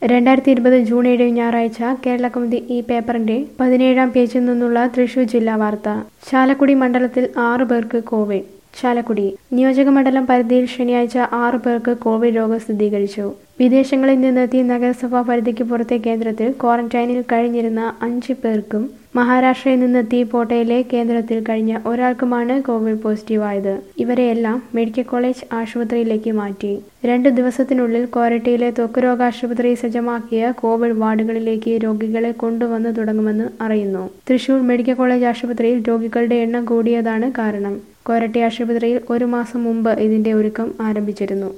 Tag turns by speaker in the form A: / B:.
A: രണ്ടായിരത്തി ഇരുപത് ജൂൺ ഏഴ് ഞായറാഴ്ച കേരള കൗമുദി ഈ പേപ്പറിന്റെ പതിനേഴാം പേജിൽ നിന്നുള്ള തൃശൂർ ജില്ലാ വാർത്ത ചാലക്കുടി മണ്ഡലത്തിൽ ആറു പേർക്ക് കോവിഡ് ചാലക്കുടി നിയോജക മണ്ഡലം പരിധിയിൽ ശനിയാഴ്ച ആറു പേർക്ക് കോവിഡ് രോഗം സ്ഥിരീകരിച്ചു വിദേശങ്ങളിൽ നിന്നെത്തി നഗരസഭാ പരിധിക്ക് പുറത്തെ കേന്ദ്രത്തിൽ ക്വാറന്റൈനിൽ കഴിഞ്ഞിരുന്ന അഞ്ച് പേർക്കും മഹാരാഷ്ട്രയിൽ നിന്നെത്തി പോട്ടയിലെ കേന്ദ്രത്തിൽ കഴിഞ്ഞ ഒരാൾക്കുമാണ് കോവിഡ് പോസിറ്റീവായത് ഇവരെയെല്ലാം മെഡിക്കൽ കോളേജ് ആശുപത്രിയിലേക്ക് മാറ്റി രണ്ട് ദിവസത്തിനുള്ളിൽ കോരട്ടിയിലെ ത്വക്ക് രോഗാശുപത്രി സജ്ജമാക്കിയ കോവിഡ് വാർഡുകളിലേക്ക് രോഗികളെ കൊണ്ടുവന്നു തുടങ്ങുമെന്ന് അറിയുന്നു തൃശൂർ മെഡിക്കൽ കോളേജ് ആശുപത്രിയിൽ രോഗികളുടെ എണ്ണം കൂടിയതാണ് കാരണം കോരട്ടി ആശുപത്രിയിൽ ഒരു മാസം മുമ്പ് ഇതിന്റെ ഒരുക്കം ആരംഭിച്ചിരുന്നു